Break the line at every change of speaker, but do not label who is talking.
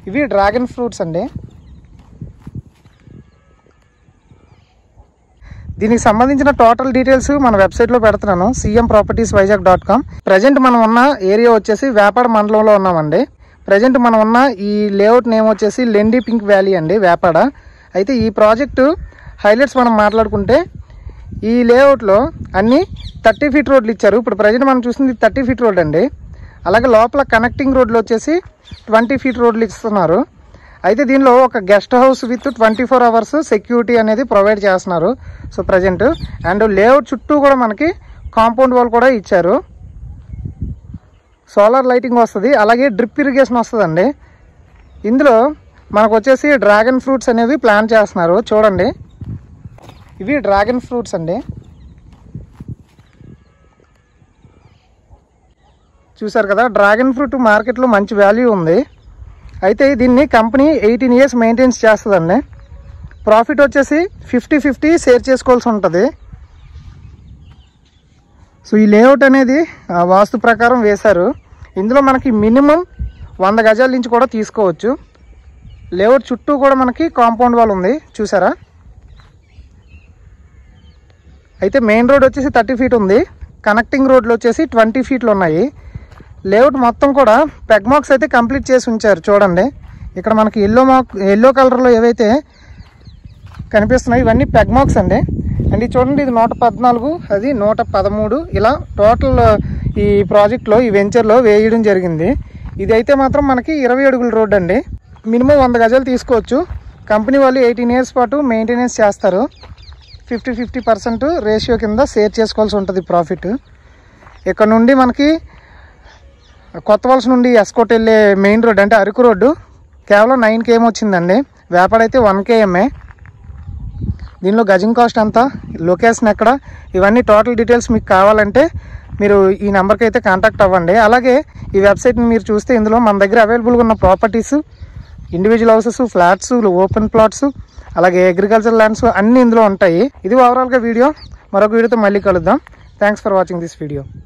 ఇవి dragon fruits అండి దీనికి సంబంధించిన టోటల్ డీటెయిల్స్ మన వెబ్సైట్లో పెడుతున్నాను CM properties Vizag dot com present మనం ఉన్న ఏరియా వచ్చేసి వేపాడ మండలంలో ఉన్నామండి ప్రజెంట్ మనం ఉన్న ఈ లేఅవుట్ నేమ్ వచ్చేసి లెండి పింక్ వ్యాలీ అండి వేపాడ అయితే ఈ ప్రాజెక్టు హైలైట్స్ మనం మాట్లాడుకుంటే ఈ లేఅవుట్లో అన్ని థర్టీ ఫీట్ రోడ్లు ఇచ్చారు ఇప్పుడు ప్రజెంట్ మనం చూసింది థర్టీ ఫీట్ రోడ్ అండి అలాగే లోపల కనెక్టింగ్ రోడ్లు వచ్చేసి ట్వంటీ ఫీట్ రోడ్లు ఇస్తున్నారు అయితే దీనిలో ఒక guest house with twenty four hours security అనేది ప్రొవైడ్ చేస్తున్నారు సో ప్రజెంట్ అండ్ లేఅవుట్ చుట్టూ కూడా మనకి కాంపౌండ్ వాల్ కూడా ఇచ్చారు సోలార్ లైటింగ్ వస్తుంది అలాగే డ్రిప్ ఇరిగేషన్ వస్తుందండి ఇందులో మనకు వచ్చేసి డ్రాగన్ ఫ్రూట్స్ అనేవి ప్లాన్ చేస్తున్నారు చూడండి ఇవి డ్రాగన్ ఫ్రూట్స్ అండి చూసారు కదా డ్రాగన్ ఫ్రూట్ మార్కెట్లో మంచి వాల్యూ ఉంది అయితే దీన్ని కంపెనీ ఎయిటీన్ ఇయర్స్ మెయింటైన్స్ చేస్తుందండి ప్రాఫిట్ వచ్చేసి ఫిఫ్టీ ఫిఫ్టీ షేర్ చేసుకోవాల్సి ఉంటుంది సో ఈ లేఅవుట్ అనేది ఆ, వాస్తు ప్రకారం వేశారు ఇందులో మనకి మినిమం వంద గజాల నుంచి కూడా తీసుకోవచ్చు లేఅవుట్ చుట్టూ కూడా మనకి కాంపౌండ్ వాల్ ఉంది చూసారా అయితే మెయిన్ రోడ్ వచ్చేసి థర్టీ ఫీట్ ఉంది కనెక్టింగ్ రోడ్లు వచ్చేసి ట్వంటీ ఫీట్లు ఉన్నాయి లేఅవుట్ మొత్తం కూడా పెగ్మాక్స్ అయితే కంప్లీట్ చేసి ఉంచారు చూడండి ఇక్కడ మనకి ఎల్లో మాక్ ఎల్లో కలర్లో ఏవైతే కనిపిస్తున్నాయి ఇవన్నీ పెగ్మాక్స్ అండి అండ్ ఇది చూడండి ఇది నూట పద్నాలుగు అది నూట పదమూడు ఇలా టోటల్ ఈ ప్రాజెక్ట్లో ఈ వెంచర్లో వేయడం జరిగింది ఇది అయితే మాత్రం మనకి ఇరవై అడుగుల రోడ్ అండి మినిమం వంద గజాలు తీసుకోవచ్చు కంపెనీ వాళ్ళు ఎయిటీన్ ఇయర్స్ పాటు మెయింటెనెన్స్ చేస్తారు ఫిఫ్టీ ఫిఫ్టీ పర్సెంట్ రేషియో కింద షేర్ చేసుకోవాల్సి ఉంటుంది ప్రాఫిట్ ఇక్కడ నుండి మనకి కొత్త వలస నుండి ఎస్కోట్ వెళ్ళే మెయిన్ రోడ్ అంటే అరకు రోడ్డు కేవలం నైన్ కేఎం వచ్చిందండి వేపాడైతే వన్ కేఎంఏ దీనిలో గజం కాస్ట్ ఎంత లొకేషన్ ఎక్కడ ఇవన్నీ టోటల్ డీటెయిల్స్ మీకు కావాలంటే మీరు ఈ నెంబర్కి అయితే కాంటాక్ట్ అవ్వండి అలాగే ఈ వెబ్సైట్ని మీరు చూస్తే ఇందులో మన దగ్గర అవైలబుల్గా ఉన్న properties individual houses flats open plots అలాగే అగ్రికల్చర్ ల్యాండ్స్ అన్నీ ఇందులో ఉంటాయి ఇది ఓవరాల్గా వీడియో మరొక వీడియోతో మళ్ళీ కలుద్దాం thanks for watching this video